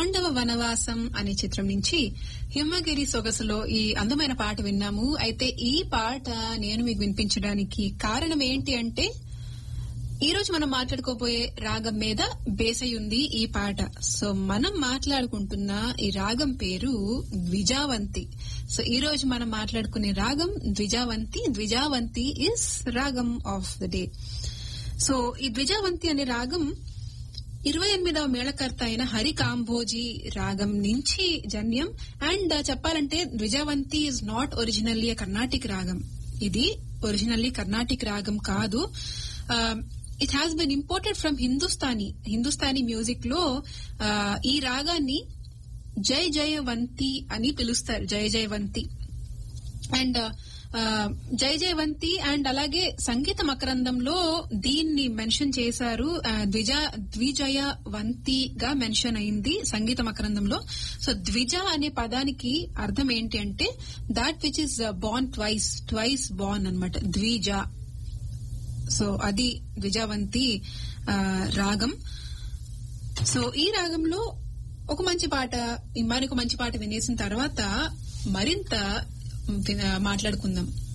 పాండవ వనవాసం అనే చిత్రం నుంచి హిమగిరి సొగసులో ఈ అందమైన పాట విన్నాము అయితే ఈ పాట నేను మీకు వినిపించడానికి కారణం ఏంటి అంటే ఈ రోజు మనం మాట్లాడుకోబోయే రాగం మీద బేస్ అయి ఉంది ఈ పాట సో మనం మాట్లాడుకుంటున్న ఈ రాగం పేరు ద్విజావంతి సో ఈ రోజు మనం మాట్లాడుకునే రాగం Dwijavanti Dwijavanti is raga of the day so ఈ ద్విజావంతి అనే రాగం ఇరవై ఎనిమిదవ మేళకర్త అయిన హరి కాంబోజీ రాగం నుంచి జన్యం అండ్ చెప్పాలంటే Dwijavanti is not originally Carnatic raga ఇది ఒరిజినల్లీ కర్ణాటిక్ రాగం కాదు it has been imported from Hindustani Hindustani music లో ఈ రాగాన్ని జయ జయవంతి అని పిలుస్తారు జయ జయవంతి అండ్ జయ జయవంతి అండ్ అలాగే సంగీత మకరందంలో దీన్ని మెన్షన్ చేశారు ద్విజ ద్విజయవంతిగా మెన్షన్ అయింది సంగీత మకరందంలో సో ద్విజ అనే పదానికి అర్థం ఏంటి అంటే that which is born twice twice born అనమాట ద్విజ సో అది ద్విజావంతి రాగం సో ఈ రాగంలో ఒక మంచి పాట మరొక మంచి పాట వినేసిన తర్వాత మరింత మాట్లాడుకుందాం